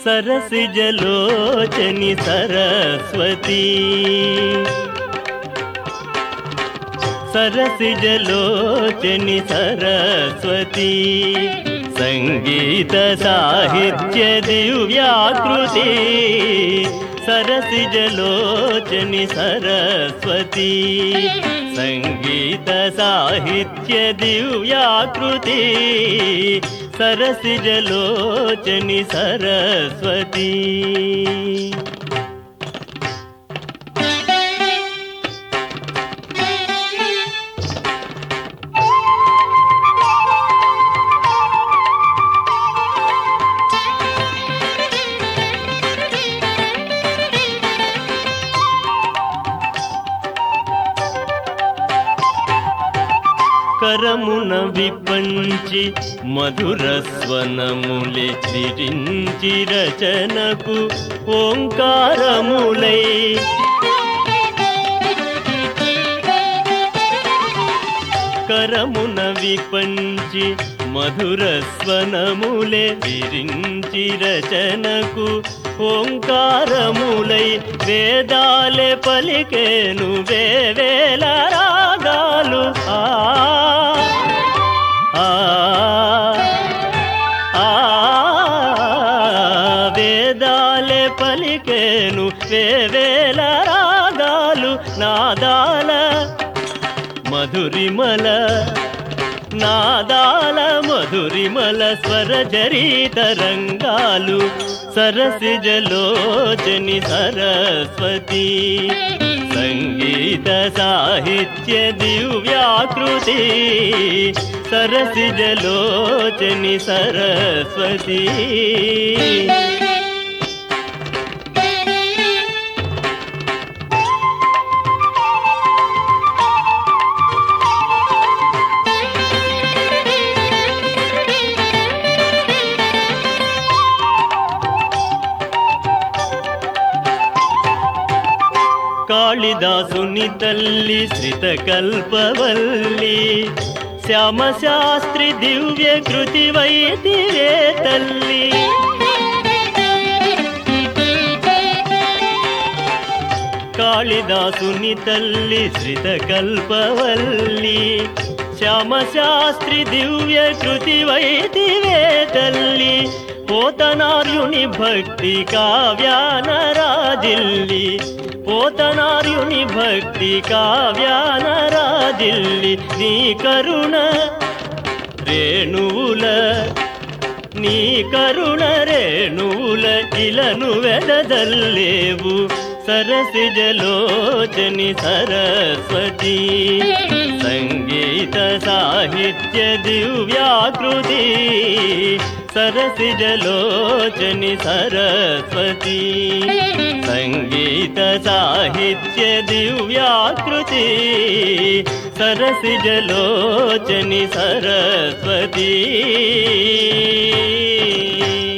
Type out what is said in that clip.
సరసిజలోచని సరస్వతి సరసిజలోచని సరస్వతి సంగీత సాహిత్య దివ్యాకృతి సరసిజలోచని సరస్వతి సంగీత సాహిత్య దివ్యాకృతి సరసిజలోచని సరస్వతి కరమున విపంచి మధుర స్వనములే విరించి రచనకు ఓంకారములై కరమున విపంచి మధుర స్వనములే విరించి రచనకు ఓంకారములై వేదాలే పలికేను వేవేల రాగాలు ఆ ఆ ఆ వేదాలే పలికేను వేవేల రాగాలు నాదాల మధురిమల నాదాల మధురిమల స్వర తరంగాలు సరసిజలోచని సరస్వతి సంగీత సాహిత్య దివ్యాకృతి సరసిజలోచని సరస్వతి కాళిదాసుని తల్లి శ్రిత కల్పవల్లి శ్యామశాస్త్రి దివ్య కృతి వైతివే తల్లి కాళిదాసుని తల్లి శ్రిత కల్పవల్లి శ్యామశాస్త్రి దివ్య కృతి వైతివే తల్లి పోతనార్యుని భక్తి కావ్యాన రాజిల్లి పోతనార్యుని భక్తి కావ్యాన రాజిల్లి నీ కరుణ రేణువుల నీ కరుణ రేణువుల ఇలను వెదదల్లేవు సరసిజలోచని సరస్వతి సంగీత సాహిత్య దివ్యాకృతి సరసిజలోచని సరస్వతి సంగీత సాహిత్య దివ్యాకృతి సరసిజలోచని సరస్వతి